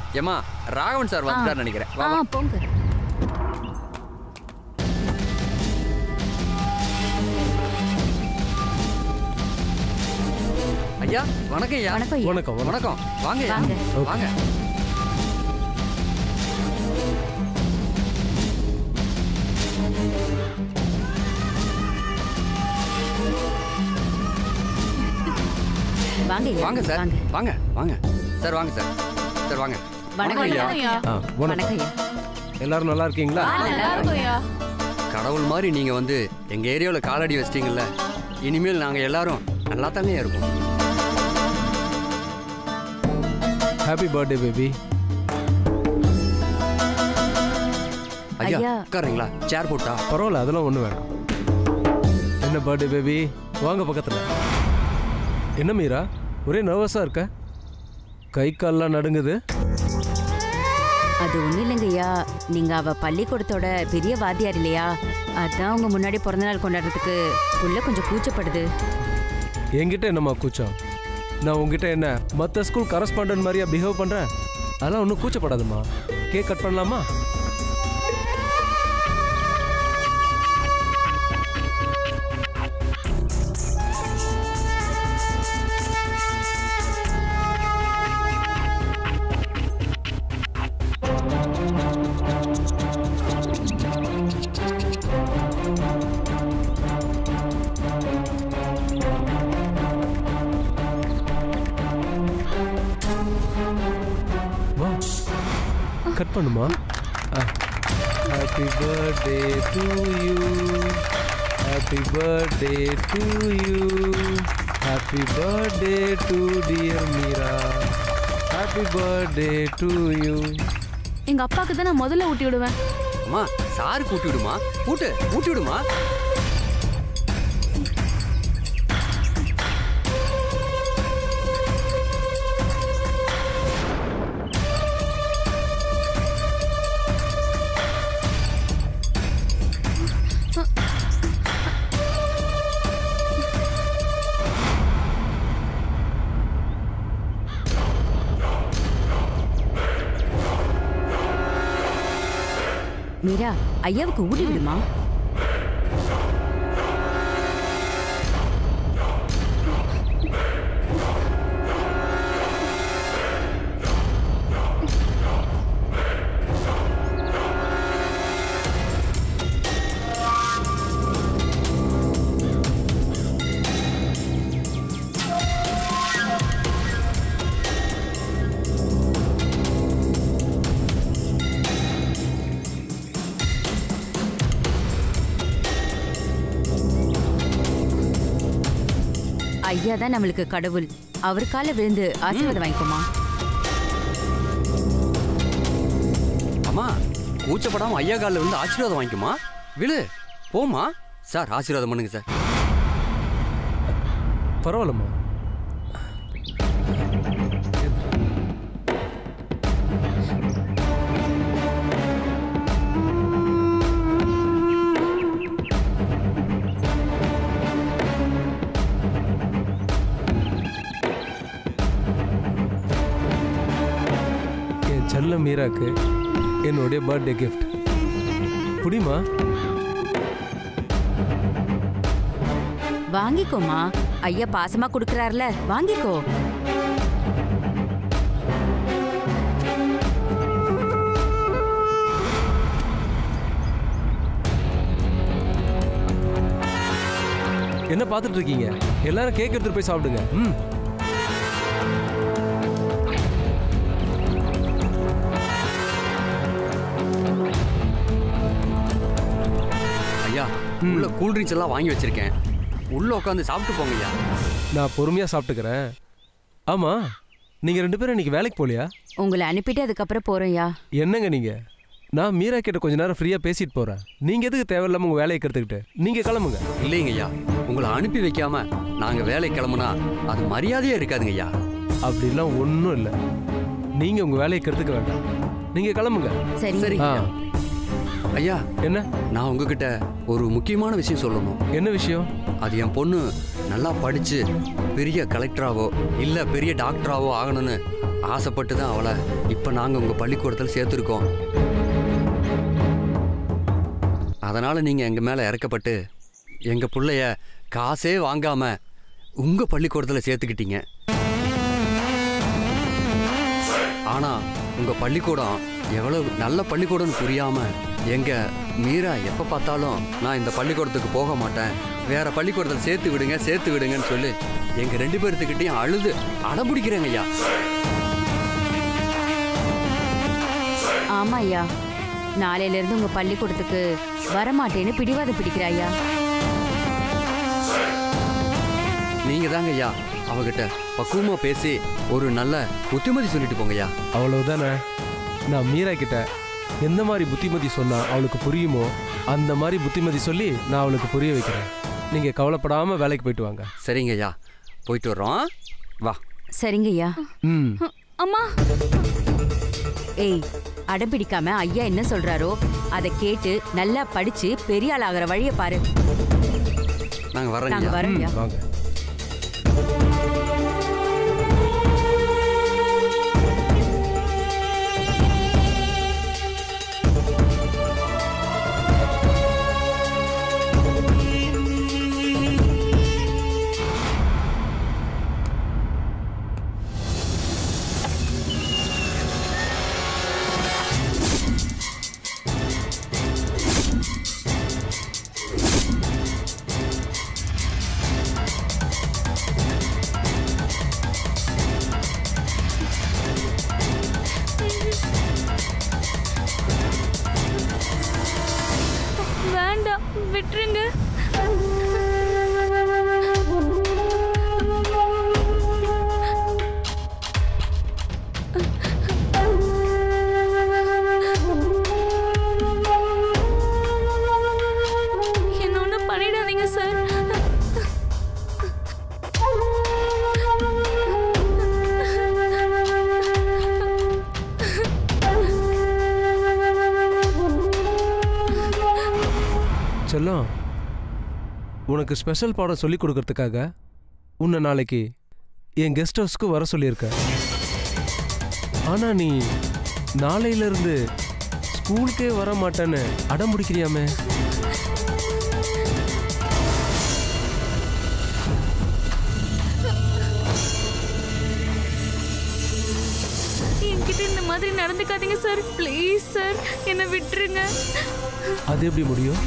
ஏமா ராகவன் சார் வந்துட்டார் நினைக்கிறேன் வா, ஆ வா. போங்க ஐயா வணக்கம் ஐயா வணக்கம் ஐயா. வணக்கம் வணக்கம் வணக்கம் வாங்க ஐயா. வாங்க. வாங்க வாங்க ஐயா, வாங்க சார் வாங்க வாங்க வாங்க சார் வாங்க சார் சார் வாங்க வணக்கம் ஐயா ஆ வணக்கம் வணக்கம் ஐயா எல்லாரும் நல்லா இருக்கீங்களா ஆ, நல்லா இருக்கோம் ஐயா கடவுள் மாதிரி நீங்க வந்து எங்க ஏரியாவில் காலடி வச்சிட்டீங்கல்ல இனிமேல் நாங்க எல்லாரும் நல்லா தாங்க இருப்போம் ஹாப்பி பர்த்டே பேபி ஐயா ஐயா. உட்காருங்களா சேர் போட்டா பரவாயில்ல அதெல்லாம் ஒன்றும் வேணாம் என்ன பர்த்டே பேபி வாங்க பக்கத்தில் என்ன மீரா ஒரே நர்வஸாக இருக்க கை கால்லாம் நடுங்குது அது ஒண்ணும் இல்லைங்க ஐயா நீங்க அவ பள்ளிக்கூடத்தோட பெரிய வாத்தியார் இல்லையா அதான் உங்க முன்னாடி பிறந்த நாள் கொண்டாடுறதுக்கு புள்ள கொஞ்சம் கூச்சப்படுது என்கிட்ட என்னம்மா கூச்சம் நான் உங்ககிட்ட என்ன மற்ற ஸ்கூல் கரஸ்பாண்டன்ட் மாதிரியா பிஹேவ் பண்ணுறேன் அதெல்லாம் ஒன்றும் கூச்சப்படாதும்மா கேக் கட் பண்ணலாமா வா கட் பண்ணுமா happy birthday to you happy birthday to you happy birthday to dear Meera happy birthday to you எங்க அப்பாக்கு தான் நான் முதல்ல ஊட்டி விடுவேன் அம்மா சாரு கூட்டி விடுமா கூட்டு ஊட்டி விடுமா மீரா ஐயாவுக்கு ஊட்டி விடுமா ஐயா தான் நம்மளுக்கு கடவுள் அவர் கால விழுந்து ஆசீர்வாதம் வாங்கிக்கோமா அம்மா கூச்சப்படாம ஐயா காலில் வந்து ஆசீர்வாதம் வாங்கிக்குமா விழு போமா சார் ஆசீர்வாதம் பண்ணுங்க சார் பரவாயில்லம்மா என் செல்ல மீராக்கு என்னுடைய பர்த்டே கிஃப்ட் புடிமா வாங்கிக்கோமா ஐயா பாசமா குடுக்கறாருல வாங்கிக்கோ என்ன பார்த்துட்டு இருக்கீங்க எல்லாரும் கேக் எடுத்துட்டு போய் சாப்பிடுங்க ம் ஐயா உள்ள கூல் ட்ரிங்க்ஸ் எல்லாம் வாங்கி வச்சிருக்கேன் உள்ள உட்காந்து சாப்பிட்டு போங்க ஐயா நான் பொறுமையாக சாப்பிட்டுக்கிறேன் ஆமாம் நீங்கள் ரெண்டு பேரும் இன்னைக்கு வேலைக்கு போகலையா உங்களை அனுப்பிட்டு அதுக்கப்புறம் போறோம்யா என்னங்க நீங்கள் நான் மீரா கிட்ட கொஞ்ச நேரம் ஃப்ரீயாக பேசிட்டு போகிறேன் நீங்கள் எதுக்கு தேவையில்லாமல் உங்கள் வேலையை கற்றுக்கிட்டு நீங்கள் கிளம்புங்க இல்லைங்க ஐயா உங்களை அனுப்பி வைக்காம நாங்க வேலை கிளம்புனா அது மரியாதையே இருக்காதுங்க ஐயா அப்படிலாம் ஒன்றும் இல்லை நீங்கள் உங்கள் வேலையை கற்றுக்க வேண்டாம் நீங்கள் கிளம்புங்க சரி சரி ஆ ஐயா என்ன நான் உங்ககிட்ட ஒரு முக்கியமான விஷயம் சொல்லணும் என்ன விஷயம் அது என் பொண்ணு நல்லா படிச்சு பெரிய கலெக்டராவோ இல்ல பெரிய டாக்டராவோ ஆகணும்னு ஆசைப்பட்டு தான் அவளை இப்போ நாங்கள் உங்கள் பள்ளிக்கூடத்தில் சேர்த்துருக்கோம் அதனால் நீங்கள் எங்கள் மேலே இறக்கப்பட்டு எங்கள் பிள்ளைய காசே வாங்காமல் உங்கள் பள்ளிக்கூடத்தில் சேர்த்துக்கிட்டீங்க ஆனால் உங்கள் பள்ளிக்கூடம் எவ்வளவு நல்ல பள்ளிக்கூடம்னு புரியாமல் எங்கள் மீரா எப்போ பார்த்தாலும் நான் இந்த பள்ளிக்கூடத்துக்கு போக மாட்டேன் வேற பள்ளிக்கூடத்தில் சேர்த்து விடுங்க சேர்த்து விடுங்கன்னு சொல்லி எங்கள் ரெண்டு பேர்த்துக்கிட்டையும் அழுது அடம்பிடிக்கிறேங்க ஐயா ஆமா ஐயா நாளையில இருந்து உங்க பள்ளிக்கூடத்துக்கு வரமாட்டேன்னு பிடிவாதம் பிடிக்கிற ஐயா நீங்கள் தாங்க ஐயா அவகிட்ட பக்குவமாக பேசி ஒரு நல்ல புத்திமதி சொல்லிட்டு போங்க ஐயா அவ்வளவுதானே நான் மீரா கிட்ட எந்த மாதிரி புத்திமதி சொன்னா அவளுக்கு புரியுமோ அந்த மாதிரி புத்திமதி சொல்லி நான் அவளுக்கு புரிய வைக்கிறேன் நீங்க கவலைப்படாம வேலைக்கு போயிட்டு வாங்க சரிங்க ஐயா போயிட்டு வர்றோம் வா சரிங்க ஐயா ம் அம்மா ஏய் அடம் பிடிக்காம ஐயா என்ன சொல்றாரோ அதை கேட்டு நல்லா படிச்சு பெரிய ஆள் ஆகிற வழியை பாரு நாங்கள் வர்றோங்க நாங்க ஐயா வரோம் ஐயா வாங்க வேண்டாம் விட்டுருங்க என்ன ஒன்றும் பண்ணிடாதீங்க சார் செல்லம் உனக்கு ஸ்பெஷல் பாடம் சொல்லி கொடுக்கறதுக்காக உன்னை நாளைக்கு என் கெஸ்ட் ஹவுஸ்க்கு வர சொல்லியிருக்க ஆனா நீ நாளையில இருந்து ஸ்கூலுக்கே வர மாட்டேன்னு அடம் பிடிக்கிறியாமே என்கிட்ட இந்த மாதிரி நடந்துக்காதீங்க சார் ப்ளீஸ் சார் என்னை விட்டுருங்க அது எப்படி முடியும்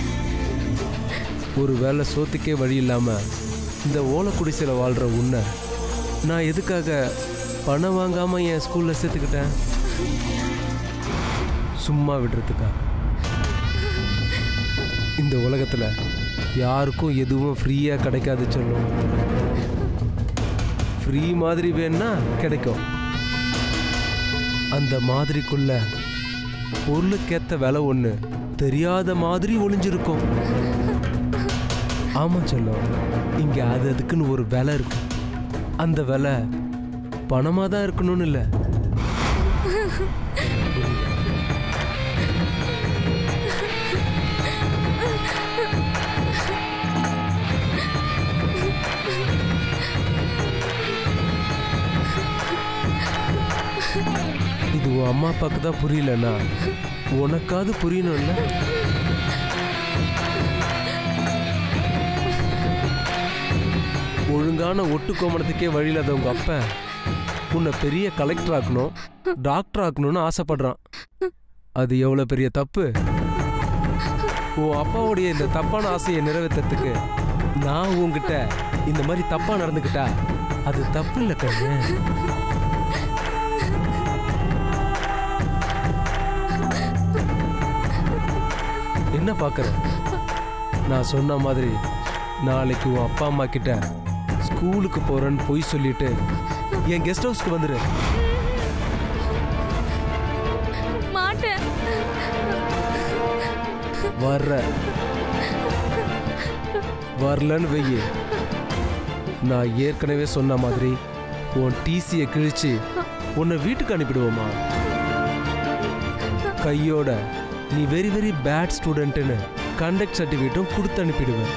ஒரு வேளை சோத்துக்கே வழி இல்லாம இந்த ஓலை குடிசையில் வாழ்ற உன்னை நான் எதுக்காக பணம் வாங்காம என் ஸ்கூல்ல சேர்த்துக்கிட்டேன் சும்மா விடுறதுக்கா இந்த உலகத்துல யாருக்கும் எதுவும் ஃப்ரீயா கிடைக்காது சொல்லும் ஃப்ரீ மாதிரி வேணா கிடைக்கும் அந்த மாதிரிக்குள்ள பொருளுக்கேத்த விலை ஒண்ணு தெரியாத மாதிரி ஒளிஞ்சிருக்கும் ஆமா சொல்லும் இங்க அது அதுக்குன்னு ஒரு விலை இருக்கும் அந்த விலை பணமா தான் இருக்கணும்னு இல்லை இது உன் அம்மா அப்பாவுக்கு தான் புரியலன்னா உனக்காவது புரியணும்ல ஒழுங்கான ஒட்டு கோமணத்துக்கே வழியில்லாத உங்க அப்பன் உன்னை பெரிய கலெக்டர் ஆக்கணும் டாக்டர் ஆக்கணும்னு ஆசைப்படுறான் அது எவ்வளவு பெரிய தப்பு உன் அப்பாவுடைய இந்த தப்பான ஆசையை நிறைவேற்றத்துக்கு நான் உன்கிட்ட இந்த மாதிரி தப்பா நடந்துக்கிட்டா அது தப்பு இல்லை கண்ணு என்ன பார்க்குற நான் சொன்ன மாதிரி நாளைக்கு உன் அப்பா அம்மா கிட்ட ஸ்கூலுக்கு போறேன்னு பொய் சொல்லிட்டு என் கெஸ்ட் ஹவுஸ்க்கு வந்துரு மாட்டேன் வர்ற வரலன்னு வெய்யி நான் ஏற்கனவே சொன்ன மாதிரி உன் டிசியை கிழிச்சு உன்னை வீட்டுக்கு அனுப்பிடுவோமா கையோட நீ வெரி வெரி பேட் ஸ்டூடெண்ட்னு கண்டக்ட் சர்டிஃபிகேட்டும் கொடுத்து அனுப்பிடுவேன்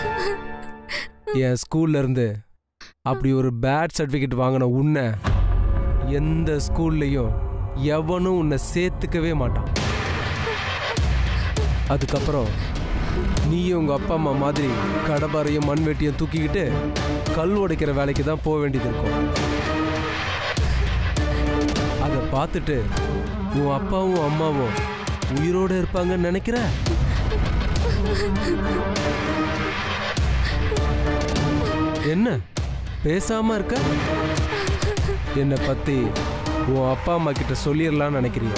என் ஸ்கூல்ல இருந்து அப்படி ஒரு பேட் சர்டிஃபிகேட் வாங்கின உன்னை எந்த ஸ்கூல்லையும் எவனும் உன்னை சேர்த்துக்கவே மாட்டான் அதுக்கப்புறம் நீயும் உங்க அப்பா அம்மா மாதிரி கடப்பாரையும் மண்வெட்டியும் தூக்கிக்கிட்டு கல் உடைக்கிற வேலைக்கு தான் போக வேண்டியது இருக்கும் அதை பார்த்துட்டு உன் அப்பாவும் அம்மாவும் உயிரோட இருப்பாங்கன்னு நினைக்கிற என்ன பேசாம இருக்க என்னை பத்தி உன் அப்பா அம்மா கிட்ட சொல்லிடலாம்னு நினைக்கிறியா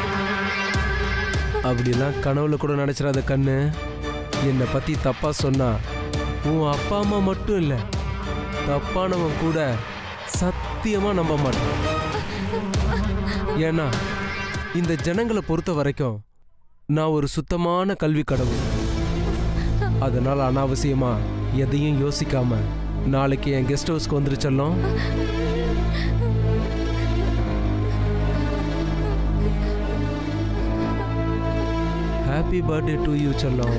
அப்படிலாம் கனவுல கூட நினைச்சிடாத கண்ணு என்னை பத்தி தப்பா சொன்னா உன் அப்பா அம்மா மட்டும் இல்லை தப்பானவன் கூட சத்தியமா நம்ப மாட்டான் ஏன்னா இந்த ஜனங்களை பொறுத்த வரைக்கும் நான் ஒரு சுத்தமான கல்வி கடவுள் அதனால அனாவசியமா எதையும் யோசிக்காம நாளைக்கு என் கெஸ்ட் ஹவுஸ்க்கு வந்துருச்செல்லாம் ஹாப்பி பர்த்டே டு யூ செல்லம்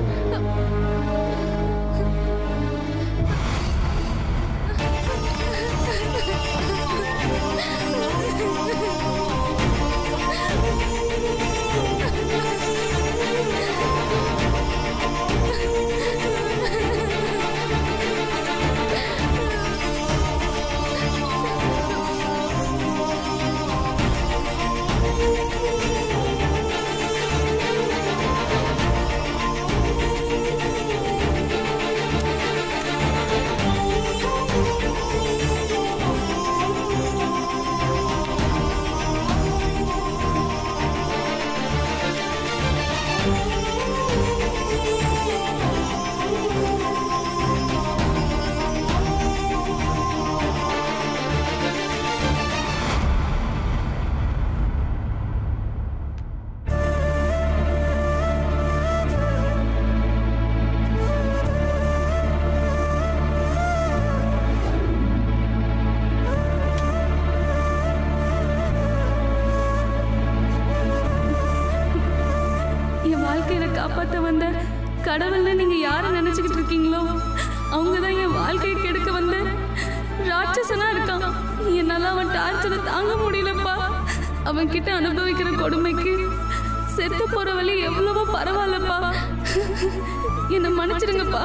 என் வாழ்க்கையில காப்பாத்த வந்த கடவுள்னு நீங்க யாரை நினைச்சுக்கிட்டு இருக்கீங்களோ அவங்க தான் என் வாழ்க்கையை கெடுக்க வந்த ராட்சசனா இருக்கான் என்னால அவன் டார்ச்சரை தாங்க முடியலப்பா அவன் கிட்ட அனுபவிக்கிற கொடுமைக்கு செத்து போற வழி எவ்வளவோ பரவாயில்லப்பா என்னை மன்னிச்சிடுங்கப்பா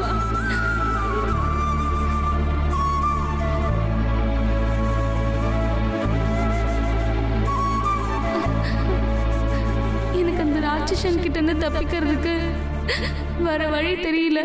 எனக்கு அந்த ராட்சசன் கிட்ட இருந்து தப்பிக்கிறதுக்கு வேற வழி தெரியல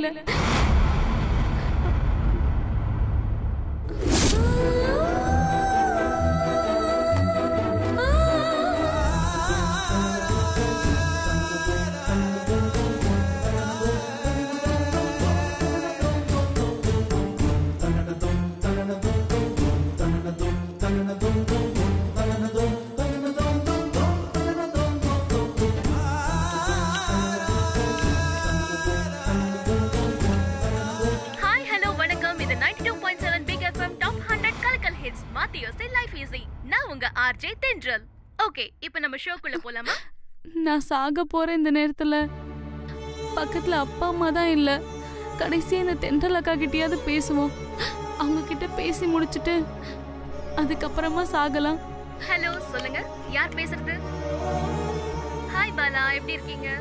ஹாய் ஹலோ வணக்கம் இது 92.7 two point seven big FM top hundred கலக்கல் ஹிட்ஸ் மாத்தியோசி லைஃப் ஈஸி நான் உங்க ஆர்ஜே தென்றல் ஓகே இப்போ நம்ம ஷோக்குள்ள போலாமா நான் சாக போற இந்த நேரத்துல பக்கத்துல அப்பா அம்மா தான் இல்ல கடைசியா இந்த தென்றல் அக்கா கிட்டயாவது பேசுவோம் அவங்க கிட்ட பேசி முடிச்சிட்டு அதுக்கப்புறமா சாகலாம் ஹலோ சொல்லுங்க யார் பேசுறது ஹாய் பாலா எப்படி இருக்கீங்க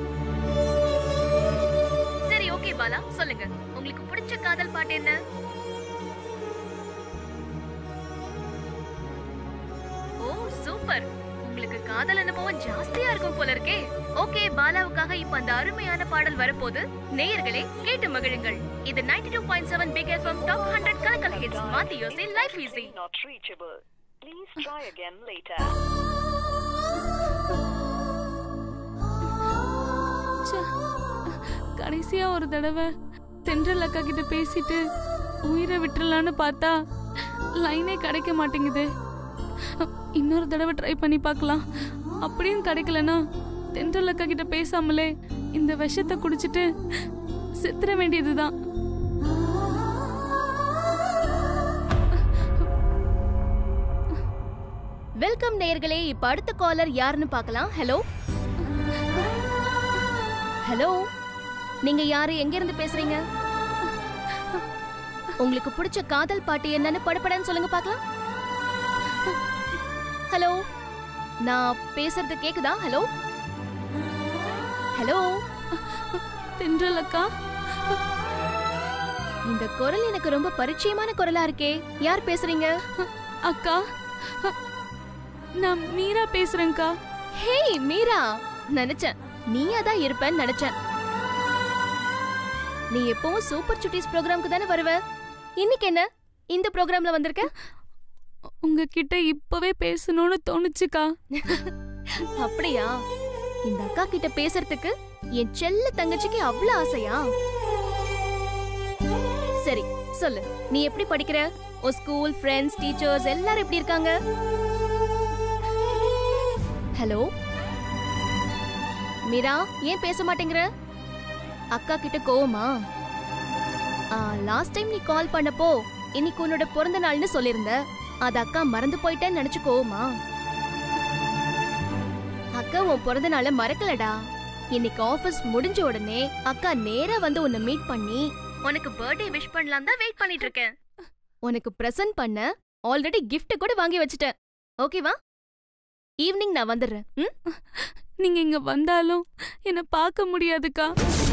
சரி ஓகே பாலா சொல்லுங்க உங்களுக்கு பிடிச்ச காதல் பாட்டு என்ன ஓ சூப்பர் உங்களுக்கு காதல் அனுபவம் ஜாஸ்தியா இருக்கும் போல இருக்கே ஓகே பாலாவுக்காக இப்ப அந்த அருமையான பாடல் வரப்போது நேயர்களே கேட்டு மகிழுங்கள் இது 92.7 two point seven big FM top hundred கலக்கல் ஹிட்ஸ் மாத்தி யோசி life easy not reachable. Please try again later. ச்சே. கடைசியா ஒரு தடவை தென்றல் அக்கா கிட்ட பேசிட்டு உயிரை விட்டுறலான்னு பார்த்தா லைனே கிடைக்க மாட்டேங்குது இன்னொரு தடவை ட்ரை பண்ணி பார்க்கலாம் அப்படியும் கிடைக்கலனா தென்றல் அக்கா கிட்ட பேசாமலே இந்த விஷத்தை குடிச்சிட்டு செத்துற வேண்டியதுதான் வெல்கம் நேயர்களே இப்ப அடுத்த காலர் யாருன்னு பார்க்கலாம் ஹலோ ஹலோ நீங்க யாரு எங்க இருந்து பேசுறீங்க உங்களுக்கு பிடிச்ச காதல் பாட்டு என்னன்னு படபடன்னு சொல்லுங்க பார்க்கலாம் ஹலோ நான் பேசுறது கேக்குதா ஹலோ ஹலோ தென்றல் அக்கா இந்த குரல் எனக்கு ரொம்ப பரிச்சயமான குரலா இருக்கே யார் பேசுறீங்க அக்கா நான் மீரா பேசுறேன்க்கா ஹேய் மீரா நினைச்சேன் நீயா தான் இருப்பேன்னு நினைச்சேன் நீ எப்பவும் சூப்பர் சுட்டீஸ் ப்ரோக்ராம்க்கு தானே வருவ இன்னைக்கு என்ன இந்த ப்ரோக்ராம்ல வந்திருக்க உங்ககிட்ட இப்பவே பேசணும்னு தோணுச்சுக்கா அப்படியா இந்த அக்கா கிட்ட பேசுறதுக்கு என் செல்ல தங்கச்சிக்கு அவ்வளவு ஆசையா சரி சொல்லு நீ எப்படி படிக்கிற உன் ஸ்கூல் ஃப்ரெண்ட்ஸ் டீச்சர்ஸ் எல்லாரும் எப்படி இருக்காங்க ஹலோ மீரா ஏன் பேச மாட்டேங்கிற அக்கா கிட்ட கோவமா லாஸ்ட் டைம் நீ கால் பண்ணப்போ இன்னைக்கு உன்னோட பிறந்த நாள்னு சொல்லியிருந்த அது அக்கா மறந்து போயிட்டேன்னு நினைச்சு கோவமா அக்கா உன் பிறந்த நாள மறக்கலடா இன்னைக்கு ஆபீஸ் முடிஞ்ச உடனே அக்கா நேரா வந்து உன்னை மீட் பண்ணி உனக்கு பர்த்டே விஷ் பண்ணலாம் தான் வெயிட் பண்ணிட்டு இருக்கேன் உனக்கு பிரசன்ட் பண்ண ஆல்ரெடி gift கூட வாங்கி வச்சுட்டேன் ஓகேவா ஈவினிங் நான் வந்துடுறேன் ம்? நீங்க இங்க வந்தாலும் என்ன பார்க்க முடியாதுக்கா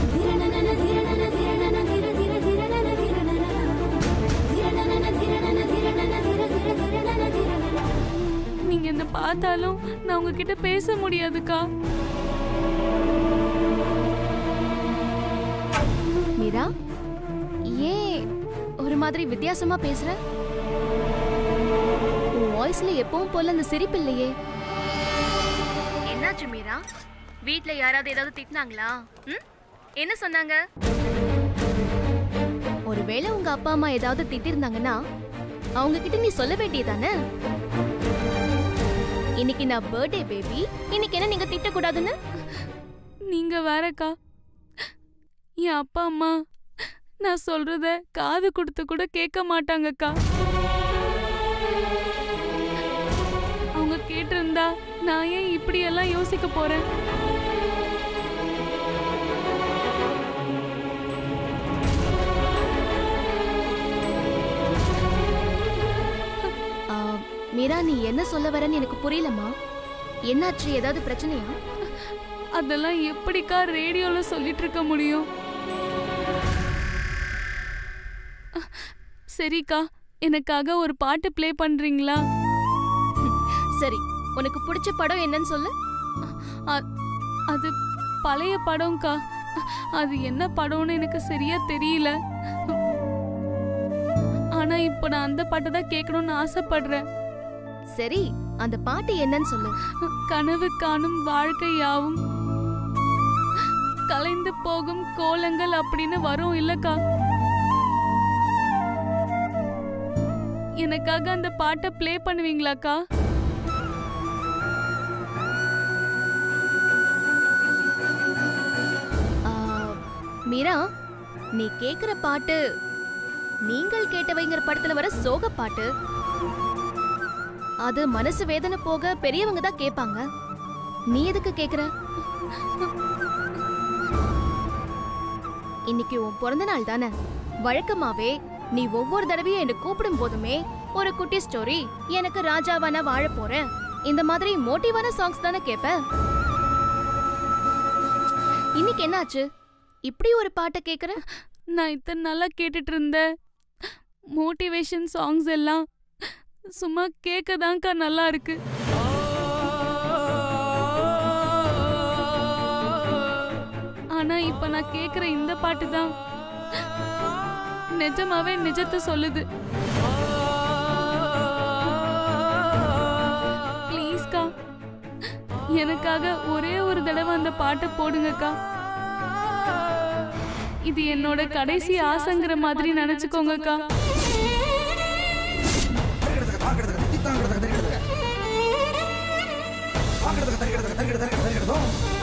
நீங்க என்ன பார்த்தாலும் நான் உங்ககிட்ட பேச முடியாதுக்கா மீரா ஏன் ஒரு மாதிரி வித்தியாசமா பேசுற உன் வாய்ஸ்ல எப்பவும் போல அந்த சிரிப்பு இல்லையே என்னாச்சு மீரா வீட்ல யாராவது ஏதாவது திட்டினாங்களா ம்? என்ன சொன்னாங்க ஒருவேளை உங்க அப்பா அம்மா ஏதாவது திட்டிருந்தாங்கன்னா அவங்க கிட்ட நீ சொல்ல வேண்டியதானே இன்னைக்கு நான் பர்த்டே பேபி இன்னைக்கு என்ன நீங்க திட்டக்கூடாதுன்னு நீங்க வேறக்கா என் அப்பா அம்மா நான் சொல்றத காது கொடுத்து கூட கேட்க மாட்டாங்கக்கா அவங்க கேட்டிருந்தா நான் ஏன் இப்படி எல்லாம் யோசிக்க போறேன் ஆ, மீரா நீ என்ன சொல்ல வரேன்னு எனக்கு புரியலம்மா என்னாச்சு ஏதாவது பிரச்சனையா அதெல்லாம் எப்படிக்கா ரேடியோல சொல்லிட்டு இருக்க முடியும் சரிக்கா எனக்காக ஒரு பாட்டு ப்ளே பண்றீங்களா சரி உனக்கு பிடிச்ச படம் என்னன்னு சொல்லு அ- அது பழைய படம்க்கா அது என்ன படம்னு எனக்கு சரியா தெரியல ஆனா இப்போ நான் அந்த பாட்டு தான் கேட்கணும்னு ஆசைப்படுறேன் சரி அந்த பாட்டு என்னன்னு சொல்லு கனவு காணும் வாழ்க்கை யாவும் கலைந்து போகும் கோலங்கள் அப்படின்னு வரும் இல்லக்கா எனக்காக அந்த பாட்டை ப்ளே பண்ணுவீங்களாக்கா ஆ, மீரா நீ கேக்குற பாட்டு நீங்கள் கேட்டவைங்கிற படத்துல வர சோக பாட்டு அது மனசு வேதனை போக பெரியவங்க தான் கேட்பாங்க நீ எதுக்கு கேக்குற இன்னைக்கு உன் பிறந்த நாள் தானே வழக்கமாவே நீ ஒவ்வொரு தடவையும் என்ன கூப்பிடும் போதுமே ஒரு குட்டி ஸ்டோரி எனக்கு ராஜாவானா வாழ போறேன் இந்த மாதிரி மோட்டிவான சாங்ஸ் தானே கேப்ப இன்னைக்கு என்னாச்சு இப்படி ஒரு பாட்டை கேக்குற நான் இத்தனை நாளா கேட்டுட்டு இருந்த மோட்டிவேஷன் சாங்ஸ் எல்லாம் சும்மா கேட்கதான்க்கா நல்லா இருக்கு ஆனா இப்ப நான் கேக்குற இந்த பாட்டு தான் நிஜமாவே நிஜத்தை சொல்லுது ப்ளீஸ்க்கா எனக்காக ஒரே ஒரு தடவை அந்த பாட்டை போடுங்கக்கா இது என்னோட கடைசி ஆசைங்கிற மாதிரி நினைச்சுக்கோங்கக்கா தாங்கிறதுக்கு தரிக்கிறதுக்கு